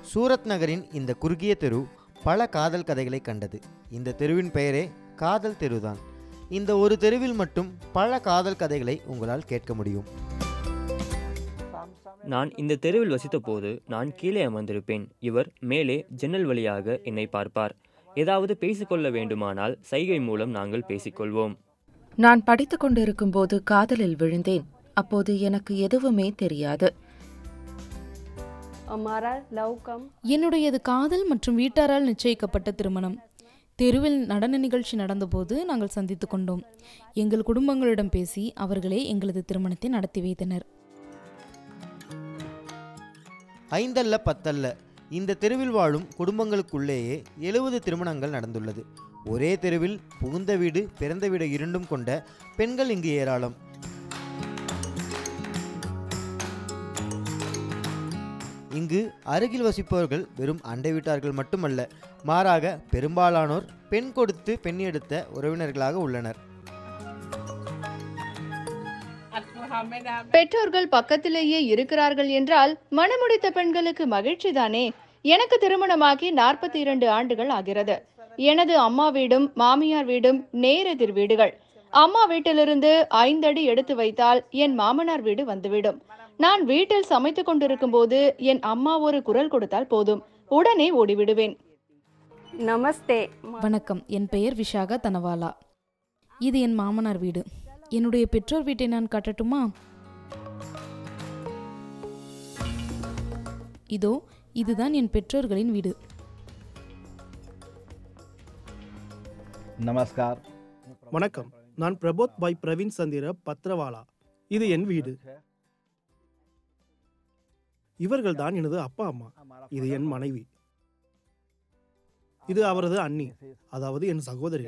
சூரத் நகரின் இந்த குறுகிய தெரு பல காதல் கதைகளை கண்டது இந்த தெருவின் பெயரே காதல் தெருதான் இந்த ஒரு தெருவில் மட்டும் பல காதல் கதைகளை உங்களால் கேட்க முடியும் நான் இந்த தெருவில் வசித்தபோது நான் கீழே அமர்ந்திருப்பேன் இவர் மேலே ஜன்னல் வழியாக என்னை பார்ப்பார் ஏதாவது பேசிக்கொள்ள வேண்டுமானால் சைகை மூலம் நாங்கள் பேசிக்கொள்வோம் நான் படித்துக் கொண்டிருக்கும் போது காதலில் விழுந்தேன் அப்போது எனக்கு எதுவுமே தெரியாது हमारा लव कम என்னுடையது காதல் மற்றும் வீட்டாரால் நிச்சயிக்கப்பட்ட திருமணம் தெருவில் நடன நிகழ்ச்சி நடந்தபோது நாங்கள் சந்தித்து கொண்டோம் எங்கள் குடும்பங்களிடம் பேசி அவர்களே எங்களது திருமணத்தை நடத்தி வைத்தனர் ஐந்தல்ல பத்தல்ல இந்த தெருவில் வாழும் குடும்பங்களுக்குள்ளேயே எழுபது திருமணங்கள் நடந்துள்ளது ஒரே தெருவில் புகுந்த வீடு பிறந்த வீடு இரண்டும் கொண்ட பெண்கள் இங்கு ஏராளம் இங்கு அருகில் வசிப்பவர்கள் வெறும் அண்டை வீட்டார்கள் மட்டுமல்ல மாறாக பெரும்பாலானோர் பெண் கொடுத்து பெண் எடுத்த உறவினர்களாக உள்ளனர் பெற்றோர்கள் பக்கத்திலேயே இருக்கிறார்கள் என்றால் மணமுடித்த பெண்களுக்கு மகிழ்ச்சி தானே எனக்கு திருமணமாகி நாற்பத்தி இரண்டு ஆண்டுகள் ஆகிறது எனது அம்மா வீடும் மாமியார் வீடும் நேரெதிர் வீடுகள் அம்மா வீட்டிலிருந்து ஐந்தடி எடுத்து வைத்தால் என் மாமனார் வீடு வந்துவிடும் நான் வீட்டில் சமைத்துக் கொண்டிருக்கும் போது என் அம்மா ஒரு குரல் கொடுத்தால் போதும் உடனே ஓடிவிடுவேன் नमस्ते வணக்கம் என் பெயர் விஷாகா தனவாலா இது என் மாமனார் வீடு என்னுடைய பெற்றோர் வீட்டை நான் காட்டட்டுமா இதோ இதுதான் என் பெற்றோர்களின் வீடு नमस्कार வணக்கம் நான் பிரபோத் பாய் பிரவீன் சந்திர பத்ரவாலா இது என் வீடு இவர்கள் தான் எனது அப்பா அம்மா இது என் மனைவி இது அவரது அண்ணி அதாவது என் சகோதரி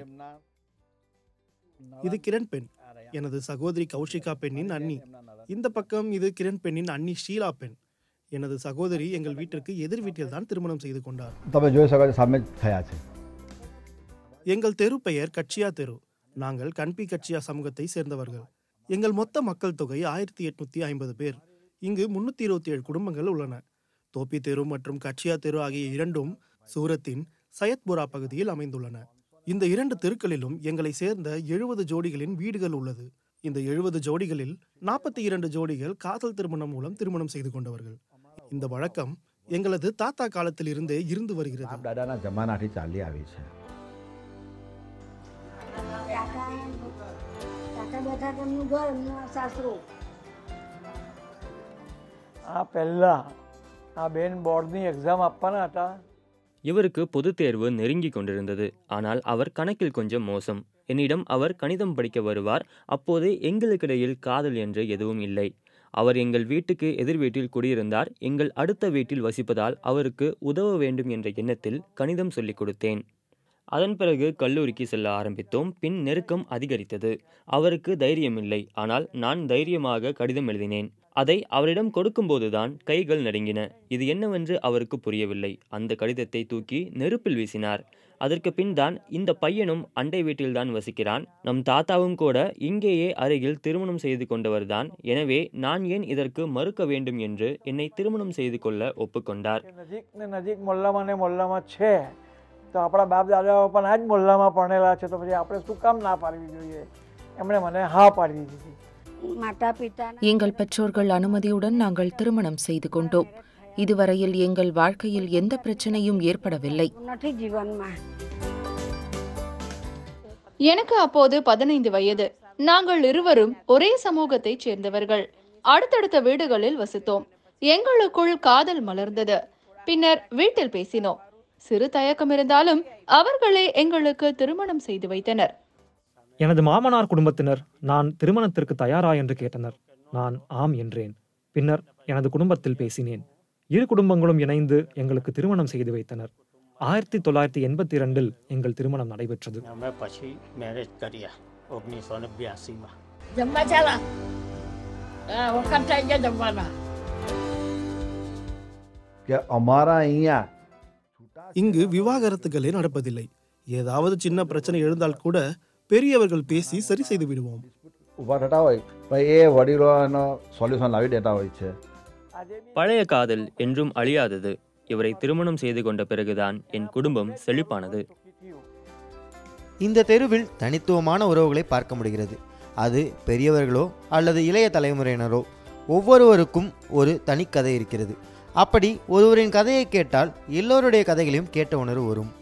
இது கிரண் பெண் எனது சகோதரி கௌஷிகா பெண்ணின் அண்ணி இந்த பக்கம் இது கிரண் பெண்ணின் அண்ணி ஷீலா பெண் எனது சகோதரி எங்கள் வீட்டிற்கு எதிர் வீட்டில் தான் திருமணம் செய்து கொண்டார் તમે જોઈ શકો છો સામે જ થયા છે எங்கள் தெரு பெயர் கட்சியா தெரு நாங்கள் கன்பி கட்சியா சமூகத்தை சேர்ந்தவர்கள் எங்கள் மொத்த மக்கள் தொகை ஆயிரத்தி எட்நூத்தி ஐம்பது பேர் இங்கு முன்னூத்தி இருபத்தி ஏழு குடும்பங்கள் உள்ளன தோப்பி தெரு மற்றும் கட்சியா தெரு ஆகிய இரண்டும் சூரத்தின் சையத்புரா பகுதியில் அமைந்துள்ளன இந்த இரண்டு தெருக்களிலும் எங்களை சேர்ந்த எழுபது ஜோடிகளின் வீடுகள் உள்ளது இந்த எழுபது ஜோடிகளில் நாற்பத்தி இரண்டு ஜோடிகள் காதல் திருமணம் மூலம் திருமணம் செய்து கொண்டவர்கள் இந்த வழக்கம் எங்களது தாத்தா காலத்தில் இருந்தே இருந்து வருகிறது બાપ દાદાના જમાનાથી ચાલી આવી છે કાકા બેઠા તેમનું ઘર એમનું સાસરું આ પહેલાં આ બેન બોર્ડની એક્ઝામ આપવાના હતા இவருக்கு பொதுத் தேர்வு நெருங்கி கொண்டிருந்தது ஆனால் அவர் கணக்கில் கொஞ்சம் மோசம் என்னிடம் அவர் கணிதம் படிக்க வருவார் அப்போது எங்களுக்கிடையில் காதல் என்று எதுவும் இல்லை அவர் எங்கள் வீட்டுக்கு எதிர் வீட்டில் குடியிருந்தார் எங்கள் அடுத்த வீட்டில் வசிப்பதால் அவருக்கு உதவ வேண்டும் என்ற எண்ணத்தில் கணிதம் சொல்லிக் கொடுத்தேன் அதன் பிறகு கல்லூரிக்கு செல்ல ஆரம்பித்தோம் பின் நெருக்கம் அதிகரித்தது அவருக்கு தைரியமில்லை ஆனால் நான் தைரியமாக கடிதம் எழுதினேன் அதை அவரிடம் கொடுக்கும்போதுதான் கைகள் நடுங்கின இது என்னவென்று அவருக்கு புரியவில்லை அந்த கடிதத்தை தூக்கி நெருப்பில் வீசினார் அதற்கு பின் தான் இந்த பையனும் அண்டை வீட்டில்தான் வசிக்கிறான் நம் தாத்தாவும் கூட இங்கேயே அருகில் திருமணம் செய்து கொண்டவர்தான் எனவே நான் ஏன் இதற்கு மறுக்க வேண்டும் என்று என்னை திருமணம் செய்து கொள்ள ஒப்புக்கொண்டார் નજીક ને નજીક મોલ્લામાં ને મોલ્લામાં છે તો આપણા બાપ દાદાઓ પણ આ જ મોલ્લામાં ભણેલા છે તો પછી આપણે શું કામ ના પાડવી જોઈએ એમણે મને હા પાડવી દીધી માતા પિતાના எங்கள் பெற்றோர்கள் அனுமதியுடன் நாங்கள் திருமணம் செய்து கொண்டோம் இதுவரையில் எங்கள் வாழ்க்கையில் எந்த பிரச்சனையும் ஏற்படவில்லை નથી જીવનમાં எனக்கு அப்போது பதினைந்து வயது நாங்கள் இருவரும் ஒரே சமூகத்தைச் சேர்ந்தவர்கள் அடுத்தடுத்த வீடுகளில் வசித்தோம் எங்களுக்குள் காதல் மலர்ந்தது பின்னர் வீட்டில் பேசினோம் சிறு தயக்கம் இருந்தாலும் அவர்களே எங்களுக்கு திருமணம் செய்து வைத்தனர் எனது மாமனார் குடும்பத்தினர் நான் திருமணத்திற்கு தயாரா என்று கேட்டனர் நான் ஆம் என்றேன் பின்னர் எனது குடும்பத்தில் பேசினேன் இரு குடும்பங்களும் இணைந்து எங்களுக்கு திருமணம் செய்து வைத்தனர் ஆயிரத்தி தொள்ளாயிரத்தி எண்பத்தி இரண்டில் எங்கள் திருமணம் நடைபெற்றது અમે પછી મેરેજ કર્યા ઓગણીસો ને બ્યાસીમાં જમવા ચાલા હા વખત થઈ ગયા જમવાના કે અમારા અહીંયા இங்கு விவாகரத்துகளே நடப்பதில்லை ஏதாவது சின்ன பிரச்சனை எழுந்தால் கூட பெரியவர்கள் பேசி சரி செய்து விடுவோம் ઊભા થતા હોય પણ એ વડીલો એનો સોલ્યુશન લાવી દેતા હોય છે பழைய காதல் என்றும் அழியாதது இவரை திருமணம் செய்து கொண்ட பிறகுதான் என் குடும்பம் செழிப்பானது இந்த தெருவில் தனித்துவமான உறவுகளை பார்க்க முடிகிறது அது பெரியவர்களோ அல்லது இளைய தலைமுறையினரோ ஒவ்வொருவருக்கும் ஒரு தனி கதை இருக்கிறது அப்படி ஒருவரின் கதையை கேட்டால் எல்லோருடைய கதைகளையும் கேட்ட உணர்வு வரும்